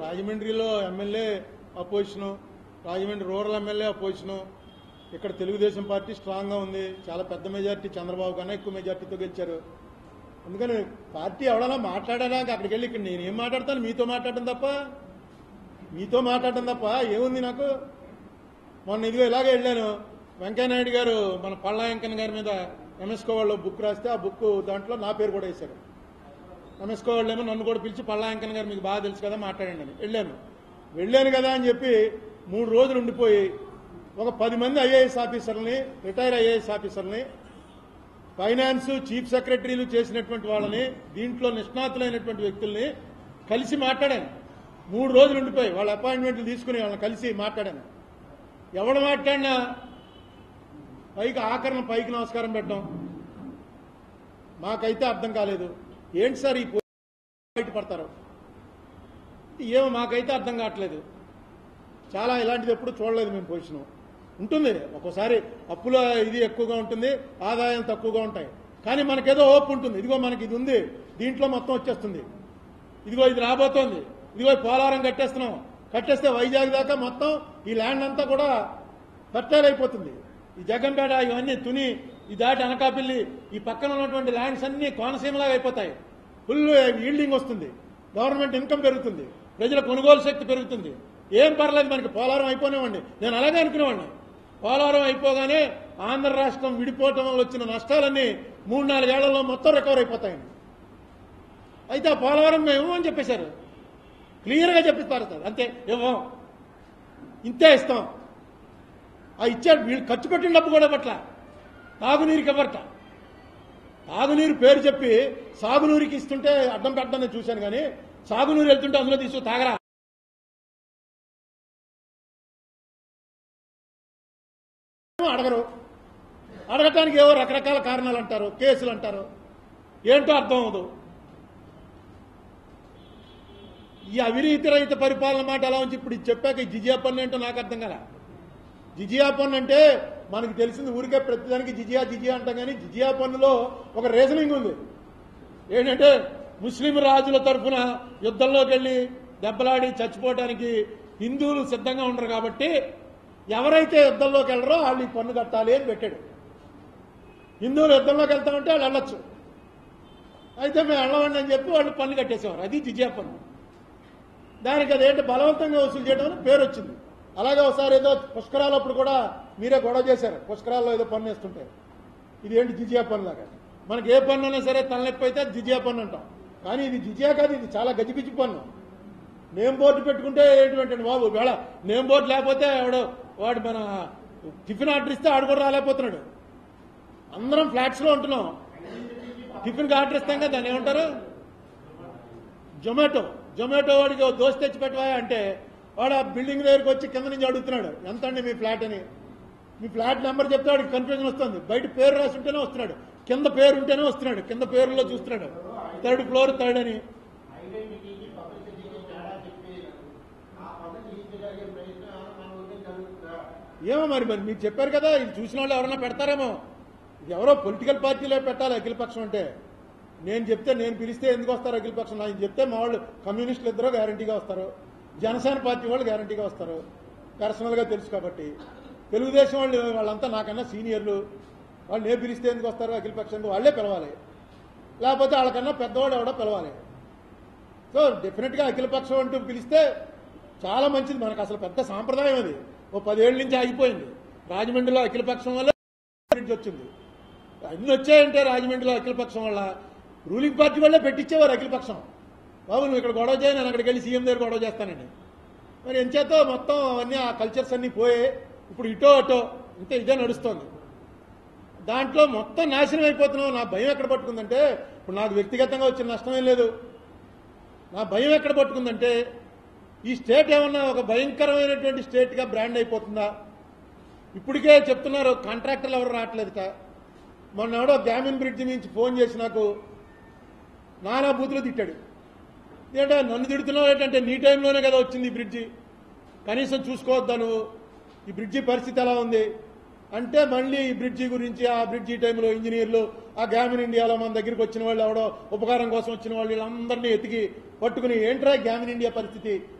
రాజమండ్రిలో MLA opposition Rajahmundry rural MLA opposition ఇక్కడ Telugu Desam party స్ట్రాంగ్గా ఉంది చాలా పెద్ద మెజార్టీ చంద్రబాబు కన్నా ఎక్కువ మెజార్టీతో గెలిచారు అందుకని పార్టీ ఎవడన్నా మాట్లాడడానికి అక్కడికి వెళ్ళి ఇక్కడ నేను ఏం మాట్లాడతాను మీతో మాట్లాడటం తప్ప మీతో మాట్లాడటం తప్ప ఏముంది నాకు మొన్న ఇదిగో ఇలాగే వెళ్ళాను వెంకయ్యనాయుడు గారు మన పళ్ళ వెంకన్న గారి మీద ఎంఎస్కో వాళ్ళు బుక్ రాస్తే ఆ బుక్ దాంట్లో నా పేరు కూడా వేశారు ఎంఎస్కో వాళ్ళు ఏమో నన్ను కూడా పిలిచి పళ్ళ వెంకన్న గారు మీకు బాగా తెలుసు కదా మాట్లాడండి అని వెళ్ళాను వెళ్ళాను కదా అని చెప్పి మూడు రోజులు ఉండిపోయి ఒక పది మంది ఐఏఎస్ ఆఫీసర్ని రిటైర్ ఐఏఎస్ ఆఫీసర్ని ఫైనాన్స్ చీఫ్ సెక్రటరీలు చేసినటువంటి వాళ్ళని దీంట్లో నిష్ణాతులైనటువంటి వ్యక్తుల్ని కలిసి మాట్లాడాను మూడు రోజులు ఉండిపోయి వాళ్ళ అపాయింట్మెంట్లు తీసుకుని వాళ్ళని కలిసి మాట్లాడాను ఎవడు మాట్లాడినా పైకి ఆఖరణ పైకి నమస్కారం పెట్టడం మాకైతే అర్థం కాలేదు ఏంటి సార్ ఈ పో- బయటపడతారు ఏమో మాకైతే అర్థం కావట్లేదు చాలా ఇలాంటిది ఎప్పుడు చూడలేదు మేము పొజిషన్ ఉంటుంది ఒక్కోసారి అప్పుల ఇది ఎక్కువగా ఉంటుంది ఆదాయం తక్కువగా ఉంటాయి కానీ మనకేదో హోప్ ఉంటుంది ఇదిగో మనకి ఇది ఉంది దీంట్లో మొత్తం వచ్చేస్తుంది ఇదిగో ఇది రాబోతోంది ఇదిగో ఈ పోలవరం కట్టేస్తున్నాం కట్టేస్తే వైజాగ్ దాకా మొత్తం ఈ ల్యాండ్ అంతా కూడా ఫర్టైల్ అయిపోతుంది ఈ జగంపేట ఇవన్నీ తుని ఈ దాటి అనకాపల్లి ఈ పక్కన ఉన్నటువంటి ల్యాండ్స్ అన్ని కోనసీమలాగా అయిపోతాయి ఫుల్ ఈల్డింగ్ వస్తుంది గవర్నమెంట్ ఇన్కమ్ పెరుగుతుంది ప్రజల కొనుగోలు శక్తి పెరుగుతుంది ఏం పర్లేదు మనకి పోలవరం అయిపోనివ్వండి నేను అలాగే అనుకునేవాడిని పోలవరం అయిపోగానే ఆంధ్ర రాష్ట్రం విడిపోవటం వల్ల వచ్చిన నష్టాలన్నీ మూడు నాలుగేళ్లలో మొత్తం రికవర్ అయిపోతాయండి అయితే ఆ పోలవరం మేము అని చెప్పేశారు క్లియర్గా చెప్పిస్తారు సార్ అంతే ఇవ్వం ఇంతే ఇస్తాం ఆ ఇచ్చాడు వీళ్ళు ఖర్చు పెట్టిన డబ్బు కూడా పట్ల తాగునీరుకి ఇవ్వరట తాగునీరు పేరు చెప్పి సాగునీరుకి ఇస్తుంటే అడ్డం పెట్టడం నేను చూశాను కానీ సాగునీరు వెళ్తుంటే అందులో తీసు తాగరా అడగరు అడగటానికి ఏవో రకరకాల కారణాలు అంటారు కేసులు అంటారు ఏంటో అర్థం అవదు ఈ అవినీతి రహిత పరిపాలన మాట ఎలా ఉంచి ఇప్పుడు ఇది చెప్పాక ఈ జిజియా పన్ను ఏంటో నాకు అర్థం కదా జిజియా పన్ను అంటే మనకి తెలిసింది ఊరికే ప్రతిదానికి జిజియా జిజియా అంటాం కానీ జిజియా పన్నులో ఒక రీజనింగ్ ఉంది ఏంటంటే ముస్లిం రాజుల తరఫున యుద్ధంలోకి వెళ్ళి దెబ్బలాడి చచ్చిపోవడానికి హిందువులు సిద్ధంగా ఉండరు కాబట్టి ఎవరైతే యుద్ధంలోకి వెళ్ళరో వాళ్ళు ఈ పన్ను కట్టాలి అని పెట్టాడు హిందువులు యుద్ధంలోకి వెళ్తామంటే వాళ్ళు వెళ్ళొచ్చు అయితే మేము వెళ్ళవండి అని చెప్పి వాళ్ళు పన్ను కట్టేసేవారు అది జిజియా పన్ను దానికి అదేంటి బలవంతంగా వసూలు చేయడం అని పేరు వచ్చింది అలాగే ఒకసారి ఏదో పుష్కరాలప్పుడు కూడా మీరే గొడవ చేశారు పుష్కరాల్లో ఏదో పన్ను వేస్తుంటే ఇది ఏంటి జిజియా పన్ను లాగా మనకి ఏ పన్ను అయినా సరే తలనొప్పి అయితే అది జిజియా పన్ను అంటాం కానీ ఇది జిజియా కాదు ఇది చాలా గజిబిజి పన్ను నేమ్ బోర్డు పెట్టుకుంటే ఏంటంటే బాబు వేళ నేమ్ బోర్డు లేకపోతే ఎవడో వాడు మన టిఫిన్ ఆర్డర్ ఇస్తే ఆడు కూడా రాలేకపోతున్నాడు అందరం ఫ్లాట్స్ లో ఉంటున్నాం టిఫిన్ ఆర్డర్ ఇస్తాం కదా దాన్ని ఏమంటారు జొమాటో జొమాటో వాడికి ఓ దోశ తెచ్చి పెట్టవా అంటే వాడు ఆ బిల్డింగ్ దగ్గరికి వచ్చి కింద నుంచి అడుగుతున్నాడు ఎంత అండి మీ ఫ్లాట్ అని మీ ఫ్లాట్ నెంబర్ చెప్తే వాడికి కన్ఫ్యూజన్ వస్తుంది బయట పేరు రాసి ఉంటేనే వస్తున్నాడు కింద పేరు ఉంటేనే వస్తున్నాడు కింద పేరులో చూస్తున్నాడు థర్డ్ ఫ్లోర్ థర్డ్ అని ఐడెంటిటీకి పబ్లిసిటీకి తేడా చెప్పి ఆ పబ్లిసిటీ జరిగే ప్రయత్నం ఏమైనా మన ఊరిలో జరుగుతుందా ఏమో మరి మరి మీరు చెప్పారు కదా ఇది చూసిన వాళ్ళు ఎవరైనా పెడతారేమో ఇది ఎవరో పొలిటికల్ పార్టీలే పెట్టాలి అఖిలపక్షం అంటే నేను చెప్తే నేను పిలిస్తే ఎందుకు వస్తారు అఖిలపక్షం నాకు చెప్తే మా వాళ్ళు కమ్యూనిస్టులు ఇద్దరు గ్యారంటీగా వస్తారు జనసేన పార్టీ వాళ్ళు గ్యారంటీగా వస్తారు పర్సనల్గా తెలుసు కాబట్టి తెలుగుదేశం వాళ్ళు వాళ్ళంతా నాకన్నా సీనియర్లు వాళ్ళు నేను పిలిస్తే ఎందుకు వస్తారు అఖిలపక్షానికి వాళ్ళే పిలవాలి లేకపోతే వాళ్ళకన్నా పెద్దవాడు ఎవడో పిలవాలి సో డెఫినెట్గా అఖిలపక్షం అంటూ పిలిస్తే చాలా మంచిది మనకు అసలు పెద్ద సాంప్రదాయం అది ఓ పదేళ్ల నుంచి ఆగిపోయింది రాజమండ్రిలో అఖిలపక్షం వల్ల నుంచి వచ్చింది అన్ని వచ్చాయంటే రాజమండ్రిలో అఖిలపక్షం వల్ల రూలింగ్ పార్టీ వల్లే పెట్టించేవారు అఖిలపక్షం బాబు నువ్వు ఇక్కడ గొడవ చేయి నేను అక్కడికి వెళ్ళి సీఎం దగ్గర గొడవ చేస్తానండి మరి ఎంచేతో మొత్తం అవన్నీ ఆ కల్చర్స్ అన్నీ పోయి ఇప్పుడు ఇటో అటో ఇంతే ఇదే నడుస్తోంది దాంట్లో మొత్తం నాశనం అయిపోతున్నావు నా భయం ఎక్కడ పట్టుకుందంటే ఇప్పుడు నాకు వ్యక్తిగతంగా వచ్చిన నష్టమేం లేదు నా భయం ఎక్కడ పట్టుకుందంటే ఈ స్టేట్ ఏమన్నా ఒక భయంకరమైనటువంటి స్టేట్గా బ్రాండ్ అయిపోతుందా ఇప్పటికే చెప్తున్నారు కాంట్రాక్టర్లు ఎవరు రావట్లేదుట మొన్న ఎవడో గ్యామిన్ బ్రిడ్జ్ నుంచి ఫోన్ చేసి నాకు నానా బూతులు తిట్టాడు ఏంటంటే నన్ను తిడుతున్నావు ఏంటంటే నీ టైంలోనే కదా వచ్చింది ఈ బ్రిడ్జి కనీసం చూసుకోవద్దా నువ్వు ఈ బ్రిడ్జి పరిస్థితి ఎలా ఉంది అంటే మళ్ళీ ఈ బ్రిడ్జి గురించి ఆ బ్రిడ్జి టైంలో ఇంజనీర్లు ఆ గ్యామిన్ ఇండియాలో మన దగ్గరికి వచ్చిన వాళ్ళు ఎవడో ఉపకారం కోసం వచ్చిన వాళ్ళు వీళ్ళందరినీ ఎతికి పట్టుకుని ఏంట్రా గ్యామిన్ ఇండియా పరిస్థితి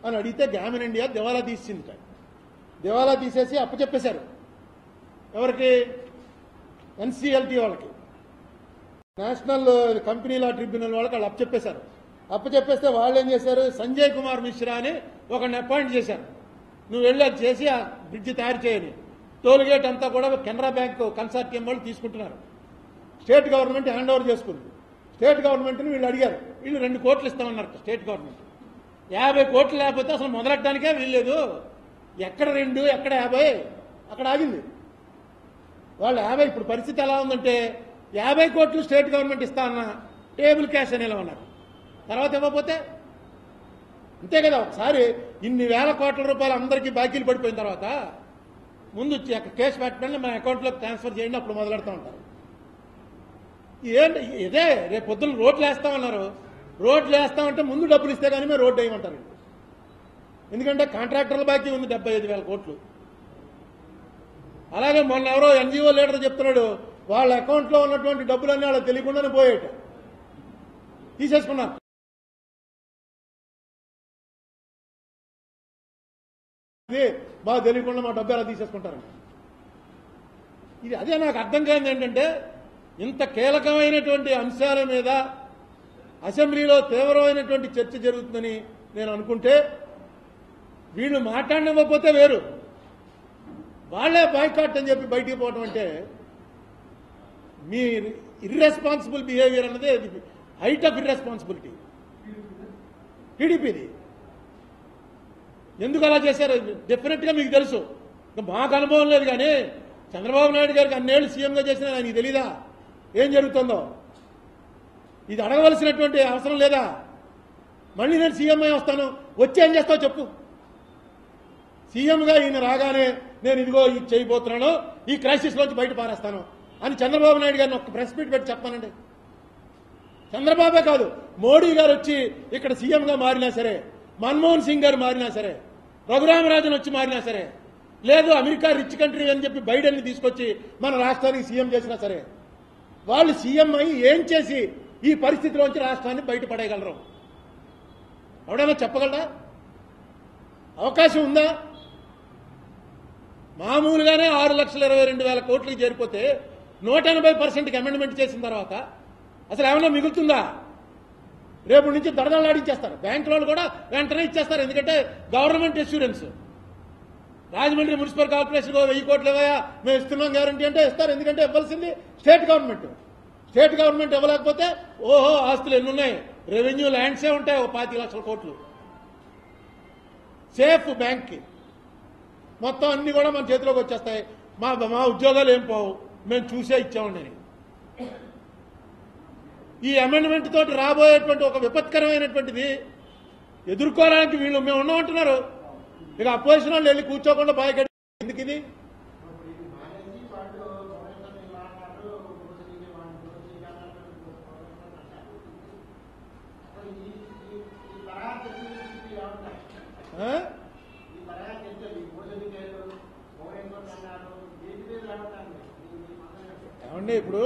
అని అడిగితే గ్రామీణ ఇండియా దివాలా తీసింది దివాలా తీసేసి అప్పచెప్పేశారు ఎవరికి ఎన్సీఎల్టీ వాళ్ళకి నేషనల్ కంపెనీ లా ట్రిబ్యునల్ వాళ్ళకి వాళ్ళు అప్పచెప్పేశారు అప్పచెప్పేస్తే వాళ్ళు ఏం చేశారు సంజయ్ కుమార్ మిశ్రా అని ఒకరిని అపాయింట్ చేశారు నువ్వు వెళ్ళి అది చేసి ఆ బ్రిడ్జ్ తయారు చేయని టోల్ గేట్ అంతా కూడా కెనరా బ్యాంక్ కన్సార్టియం వాళ్ళు తీసుకుంటున్నారు స్టేట్ గవర్నమెంట్ హ్యాండ్ ఓవర్ చేసుకుంది స్టేట్ గవర్నమెంట్ని వీళ్ళు అడిగారు వీళ్ళు రెండు కోట్లు ఇస్తామన్నారు స్టేట్ గవర్నమెంట్ యాభై కోట్లు లేకపోతే అసలు మొదలెట్టడానికే వీల్లేదు ఎక్కడ రెండు ఎక్కడ యాభై అక్కడ ఆగింది వాళ్ళు యాభై ఇప్పుడు పరిస్థితి ఎలా ఉందంటే యాభై కోట్లు స్టేట్ గవర్నమెంట్ ఇస్తా అన్న టేబుల్ క్యాష్ అనేలా ఉన్నారు తర్వాత ఇవ్వకపోతే అంతే కదా ఒకసారి ఇన్ని వేల కోట్ల రూపాయలు అందరికీ బాకీలు పడిపోయిన తర్వాత ముందు చెక్- కేసు పెట్టండి మా అకౌంట్లోకి ట్రాన్స్ఫర్ చేయండి అప్పుడు మొదలెడతా ఉంటారు ఏంటి ఇదే రేపు పొద్దున్న రోడ్లు వేస్తామన్నారు రోడ్లు వేస్తామంటే ముందు డబ్బులు ఇస్తే కానీ మేము రోడ్డు వేయమంటారు ఎందుకంటే కాంట్రాక్టర్ల బాకీ ఉంది డెబ్బై ఐదు వేల కోట్లు అలాగే మొన్న ఎవరో ఎన్జిఓ లీడర్ చెప్తున్నాడు వాళ్ళ అకౌంట్లో ఉన్నటువంటి డబ్బులన్నీ వాళ్ళకి తెలియకుండానే పోయేట తీసేసుకున్నారు ఇది బాగా తెలియకుండా మా డబ్బు ఎలా తీసేసుకుంటారు ఇది అదే నాకు అర్థం కాదు ఏంటంటే ఇంత కీలకమైనటువంటి అంశాల మీద అసెంబ్లీలో తీవ్రమైనటువంటి చర్చ జరుగుతుందని నేను అనుకుంటే వీళ్ళు మాట్లాడనివ్వకపోతే వేరు వాళ్ళే బాయ్కాట్ అని చెప్పి బయటికి పోవడం అంటే మీ ఇర్రెస్పాన్సిబుల్ బిహేవియర్ అన్నది హైట్ ఆఫ్ ఇర్రెస్పాన్సిబిలిటీ టీడీపీది ఎందుకు అలా చేశారు డెఫినెట్ గా మీకు తెలుసు ఇంకా మాకు అనుభవం లేదు కానీ చంద్రబాబు నాయుడు గారికి అన్నేళ్ళు సీఎంగా చేసిన ఆయనకి తెలీదా ఏం జరుగుతుందో ఇది అడగవలసినటువంటి అవసరం లేదా మళ్ళీ నేను సీఎం అయి వస్తాను వచ్చి ఏం చేస్తావు చెప్పు సీఎంగా ఈయన రాగానే నేను ఇదిగో ఇది చేయబోతున్నాను ఈ క్రైసిస్ లోంచి బయట పారేస్తాను అని చంద్రబాబు నాయుడు గారిని ఒక ప్రెస్ మీట్ పెట్టి చెప్పానండి చంద్రబాబే కాదు మోడీ గారు వచ్చి ఇక్కడ సీఎంగా మారినా సరే మన్మోహన్ సింగ్ గారు మారినా సరే రఘురామరాజన్ వచ్చి మారినా సరే లేదు అమెరికా రిచ్ కంట్రీ అని చెప్పి బైడెన్ని తీసుకొచ్చి మన రాష్ట్రానికి సీఎం చేసినా సరే వాళ్ళు సీఎం అయి ఏం చేసి ఈ పరిస్థితిలోంచి రాష్ట్రాన్ని బయటపడేయగలరు ఎవడైనా చెప్పగలరా అవకాశం ఉందా మామూలుగానే ఆరు లక్షల ఇరవై రెండు వేల కోట్లకి చేరిపోతే నూట ఎనభై పర్సెంట్కి అమెండ్మెంట్ చేసిన తర్వాత అసలు ఏమైనా మిగులుతుందా రేపు నుంచి దడదలాడించేస్తారు బ్యాంక్ వాళ్ళు కూడా వెంటనే ఇచ్చేస్తారు ఎందుకంటే government insurance Rajahmundry municipal corporation వెయ్యి కోట్లు ఇవ్వయా మేము ఇస్తున్నాం గ్యారంటీ అంటే ఇస్తారు ఎందుకంటే ఇవ్వాల్సింది స్టేట్ గవర్నమెంట్ స్టేట్ గవర్నమెంట్ ఇవ్వలేకపోతే ఓహో ఆస్తులు ఎన్ని ఉన్నాయి రెవెన్యూ ల్యాండ్సే ఉంటాయి ఓ పాతి లక్షల కోట్లు సేఫ్ బ్యాంక్కి మొత్తం అన్ని కూడా మన చేతిలోకి వచ్చేస్తాయి మా మా ఉద్యోగాలు ఏం పోవు మేము చూసే ఇచ్చామండి అని. ఈ అమెండ్మెంట్ తోటి రాబోయేటువంటి ఒక విపత్కరమైనటువంటిది ఎదుర్కోవడానికి వీళ్ళు మేము ఉన్నామంటున్నారు ఇక అపోజిషన్ వాళ్ళు వెళ్ళి కూర్చోకుండా బాగా ఎందుకు ఇది మానేసి వాళ్ళు ప్రొఫెసర్ ఇలా అన్నారు ప్రొఫెసర్ ఇది వాళ్ళు ప్రొఫెసర్ ఇలా అన్నారు ప్రొఫెసర్ అంటారు అసలు ఈ ఈ- ఈ తరహా చర్చలు ఏమంటారు ఆ? ఈ తరహా చర్చలు ఈ భోజన పేరు మౌరేశ్వర్ అన్నారు దేని పేరు ఏమంటారు మీరు? మీ మాట్లాడండి. ఏమండి ఇప్పుడు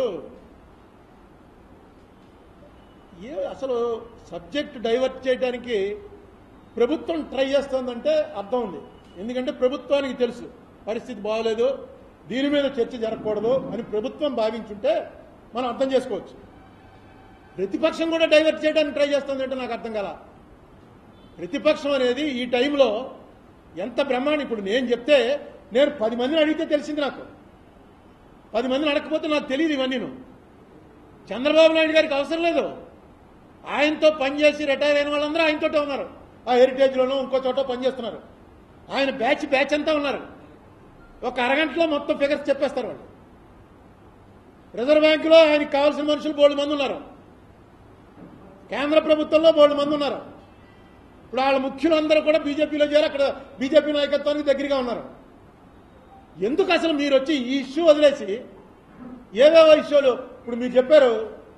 ఏ అసలు సబ్జెక్ట్ డైవర్ట్ చేయడానికి ప్రభుత్వం ట్రై చేస్తోందంటే అర్థం ఉంది ఎందుకంటే ప్రభుత్వానికి తెలుసు పరిస్థితి బాగోలేదు దీని మీద చర్చ జరగకూడదు అని ప్రభుత్వం భావించుంటే మనం అర్థం చేసుకోవచ్చు ప్రతిపక్షం కూడా డైవర్ట్ చేయడానికి ట్రై చేస్తుంది అంటే నాకు అర్థం కాల ప్రతిపక్షం అనేది ఈ టైంలో ఎంత బ్రహ్మాండం ఇప్పుడు నేను చెప్తే నేను పది మందిని అడిగితే తెలిసింది నాకు పది మందిని అడగకపోతే నాకు తెలియదు ఇవన్నీ చంద్రబాబు నాయుడు గారికి అవసరం లేదు ఆయనతో పనిచేసి రిటైర్ అయిన వాళ్ళందరూ ఆయనతోటే ఉన్నారు ఆ హెరిటేజ్లోనూ ఇంకో చోట పనిచేస్తున్నారు ఆయన బ్యాచ్ బ్యాచ్ అంతా ఉన్నారు ఒక అరగంటలో మొత్తం ఫిగర్స్ చెప్పేస్తారు వాళ్ళు రిజర్వ్ బ్యాంకులో ఆయనకి కావాల్సిన మనుషులు బోల్డ్ మంది ఉన్నారు కేంద్ర ప్రభుత్వంలో బోల్డ్ మంది ఉన్నారు ఇప్పుడు వాళ్ళ ముఖ్యులందరూ కూడా బీజేపీలో చేరి అక్కడ బీజేపీ నాయకత్వానికి దగ్గరగా ఉన్నారు ఎందుకు అసలు మీరు వచ్చి ఈ ఇష్యూ వదిలేసి ఏవేవో ఇష్యూలు ఇప్పుడు మీరు చెప్పారు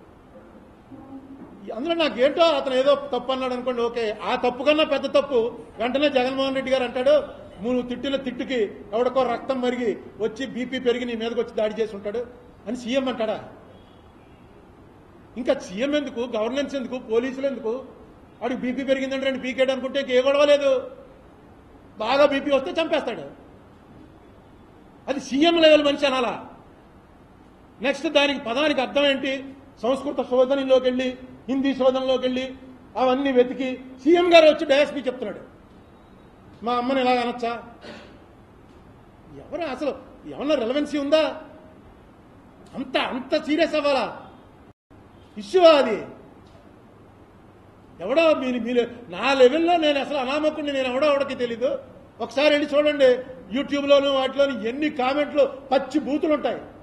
అందులో నాకు ఏంటో అతను ఏదో తప్పు అన్నాడు అనుకోండి ఓకే ఆ తప్పు కన్నా పెద్ద తప్పు వెంటనే జగన్మోహన్ రెడ్డి గారు అంటాడు నువ్వు తిట్టిన తిట్టుకి ఎవడికో రక్తం మరిగి వచ్చి బీపీ పెరిగి నీ మీదకి వచ్చి దాడి చేసి ఉంటాడు అని సీఎం అంటాడా ఇంకా సీఎం ఎందుకు గవర్నెన్స్ ఎందుకు పోలీసులు ఎందుకు వాడికి బీపీ పెరిగిందంటే రెండు పీకేట్ అనుకుంటే ఏ గొడవ లేదు బాగా బీపీ వస్తే చంపేస్తాడు అది సీఎం లెవెల్ మనిషి అనాలా నెక్స్ట్ దానికి పదానికి అర్థం ఏంటి సంస్కృత శోధనలోకి వెళ్ళి హిందీ శోధనలోకి వెళ్ళి అవన్నీ వెతికి సీఎం గారు వచ్చి డయాస్పీ చెప్తున్నాడు మా అమ్మని ఇలాగ అనొచ్చా ఎవరు అసలు ఏమన్నా రెలవెన్సీ ఉందా అంత అంత సీరియస్ అవ్వాలా ఇష్యూ అది ఎవడో మీరు మీరు నా లెవెల్లో నేను అసలు అనామకుడిని నేను ఎవడో ఎవడికి తెలీదు ఒకసారి వెళ్ళి చూడండి యూట్యూబ్లోను వాటిలోను ఎన్ని కామెంట్లు పచ్చి బూతులు ఉంటాయి